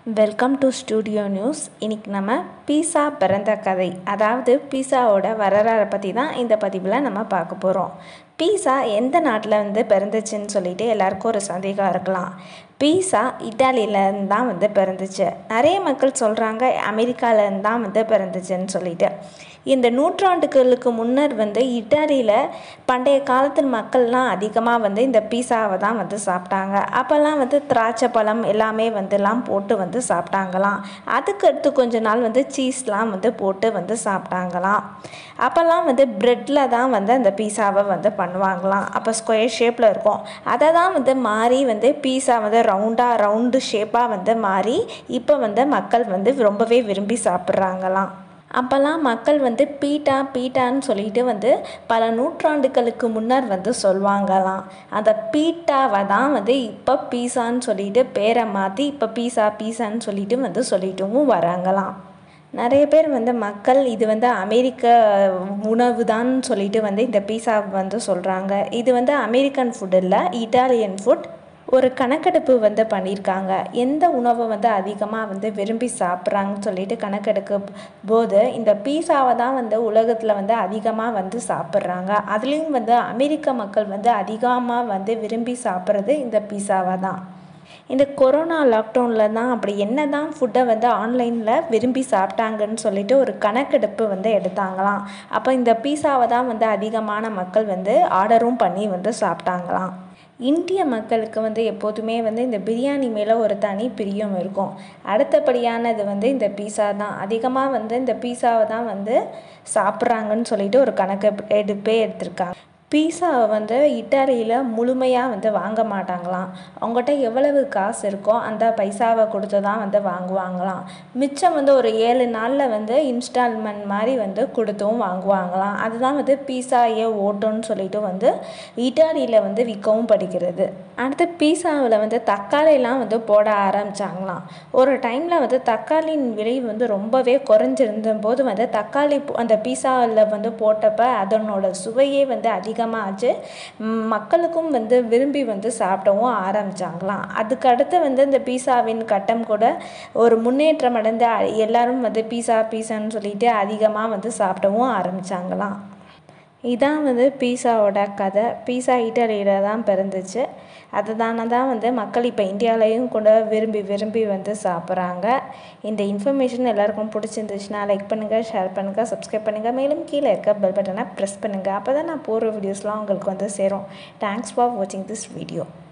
welcome to studio news இன்றைக்கி நம்ம பீஸா பிறந்த கதை அதாவது பீஸாவோட வரலாறை பற்றி தான் இந்த பதிவில் நம்ம பார்க்க போகிறோம் பீஸா எந்த நாட்டில் வந்து பிறந்துச்சுன்னு சொல்லிட்டு எல்லாருக்கும் ஒரு சந்தேகம் இருக்கலாம் பீஸா இட்டாலியிலேருந்து தான் வந்து பிறந்துச்சு நிறைய மக்கள் சொல்கிறாங்க அமெரிக்காவிலேருந்து தான் வந்து பிறந்துச்சுன்னு சொல்லிட்டு இந்த நூற்றாண்டுகளுக்கு முன்னர் வந்து இட்டாலியில் பண்டைய காலத்து மக்கள்லாம் அதிகமாக வந்து இந்த பீஸாவை தான் வந்து சாப்பிட்டாங்க அப்போல்லாம் வந்து திராட்சை பழம் எல்லாமே வந்துலாம் போட்டு வந்து சாப்பிட்டாங்களாம் அதுக்கு அடுத்து கொஞ்ச நாள் வந்து சீஸ்லாம் வந்து போட்டு வந்து சாப்பிட்டாங்களாம் அப்போல்லாம் வந்து ப்ரெட்டில் தான் வந்து அந்த பீஸாவை வந்து பண்ணுவாங்களாம் அப்போ ஸ்கொயர் ஷேப்பில் இருக்கும் அதை தான் வந்து மாறி வந்து பீஸா வந்து ரவுண்டாக ரவுண்டு ஷேப்பாக வந்து மாறி இப்போ வந்து மக்கள் வந்து ரொம்பவே விரும்பி சாப்பிட்றாங்களாம் அப்போல்லாம் மக்கள் வந்து பீட்டா பீட்டான்னு சொல்லிட்டு வந்து பல நூற்றாண்டுகளுக்கு முன்னர் வந்து சொல்லுவாங்களாம் அந்த பீட்டாவை தான் வந்து இப்போ பீஸான்னு சொல்லிட்டு பேரை மாற்றி இப்போ பீஸா பீஸான்னு சொல்லிட்டு வந்து சொல்லிட்டும் வராங்களாம் நிறைய பேர் வந்து மக்கள் இது வந்து அமெரிக்க உணவு தான் சொல்லிட்டு வந்து இந்த பீஸா வந்து சொல்கிறாங்க இது வந்து அமெரிக்கன் ஃபுட் இல்லை இட்டாலியன் ஃபுட் ஒரு கணக்கெடுப்பு வந்து பண்ணியிருக்காங்க எந்த உணவை வந்து அதிகமாக வந்து விரும்பி சாப்பிட்றாங்கன்னு சொல்லிட்டு கணக்கெடுக்க போது இந்த பீஸாவை தான் வந்து உலகத்தில் வந்து அதிகமாக வந்து சாப்பிட்றாங்க அதுலேயும் வந்து அமெரிக்க மக்கள் வந்து அதிகமாக வந்து விரும்பி சாப்பிட்றது இந்த பீஸாவை தான் இந்த கொரோனா லாக்டவுனில் தான் அப்படி என்ன தான் ஃபுட்டை வந்து ஆன்லைனில் விரும்பி சாப்பிட்டாங்கன்னு சொல்லிட்டு ஒரு கணக்கெடுப்பு வந்து எடுத்தாங்களாம் அப்போ இந்த பீஸாவை தான் வந்து அதிகமான மக்கள் வந்து ஆர்டரும் பண்ணி வந்து சாப்பிட்டாங்களாம் இந்திய மக்களுக்கு வந்து எப்போதுமே வந்து இந்த பிரியாணி மேலே ஒரு தனி பிரியம் இருக்கும் அடுத்தபடியானது வந்து இந்த பீஸா தான் அதிகமாக வந்து இந்த பீஸாவை தான் வந்து சாப்பிட்றாங்கன்னு சொல்லிட்டு ஒரு கணக்கு எடுப்பே எடுத்திருக்காங்க பீஸாவை வந்து இட்டாலியில் முழுமையாக வந்து வாங்க மாட்டாங்களாம் அவங்ககிட்ட எவ்வளவு காசு இருக்கோ அந்த பைசாவை கொடுத்து தான் வந்து வாங்குவாங்களாம் மிச்சம் வந்து ஒரு ஏழு நாளில் வந்து இன்ஸ்டால்மெண்ட் மாதிரி வந்து கொடுத்தும் வாங்குவாங்களாம் அதுதான் வந்து பீஸா ஏ ஓட்டோன்னு சொல்லிட்டு வந்து இட்டாலியில் வந்து விற்கவும் படிக்கிறது அடுத்து பீஸாவில் வந்து தக்காளிலாம் வந்து போட ஆரம்பித்தாங்களாம் ஒரு டைமில் வந்து தக்காளியின் விலை வந்து ரொம்பவே குறைஞ்சிருந்த போது வந்து தக்காளி அந்த பீஸாவில் வந்து போட்டப்போ அதனோட சுவையே வந்து அதிகம் அதிகமாகச்சு மக்களுக்கும் வந்து விரும்பி வந்து சாப்பிடவும் ஆரம்பித்தாங்களாம் அதுக்கு அடுத்து வந்து இந்த பீஸாவின் கட்டம் கூட ஒரு முன்னேற்றம் அடைந்து எல்லாரும் வந்து பீஸா பீஸான்னு சொல்லிட்டு அதிகமாக வந்து சாப்பிடவும் ஆரம்பித்தாங்களாம் இதான் வந்து பீஸாவோட கதை பீஸா இட்டாலியில் தான் பிறந்துச்சு அதுதானே தான் வந்து மக்கள் இப்போ இந்தியாவிலையும் கூட விரும்பி விரும்பி வந்து சாப்பிட்றாங்க இந்த இன்ஃபர்மேஷன் எல்லாருக்கும் பிடிச்சிருந்துச்சுன்னா லைக் பண்ணுங்கள் ஷேர் பண்ணுங்கள் சப்ஸ்கிரைப் பண்ணுங்கள் மேலும் கீழே இருக்க பெல் பட்டனை ப்ரெஸ் பண்ணுங்கள் அப்போ தான் நான் போடுற வீடியோஸ்லாம் உங்களுக்கு வந்து சேரும் தேங்க்ஸ் ஃபார் வாட்சிங் திஸ் வீடியோ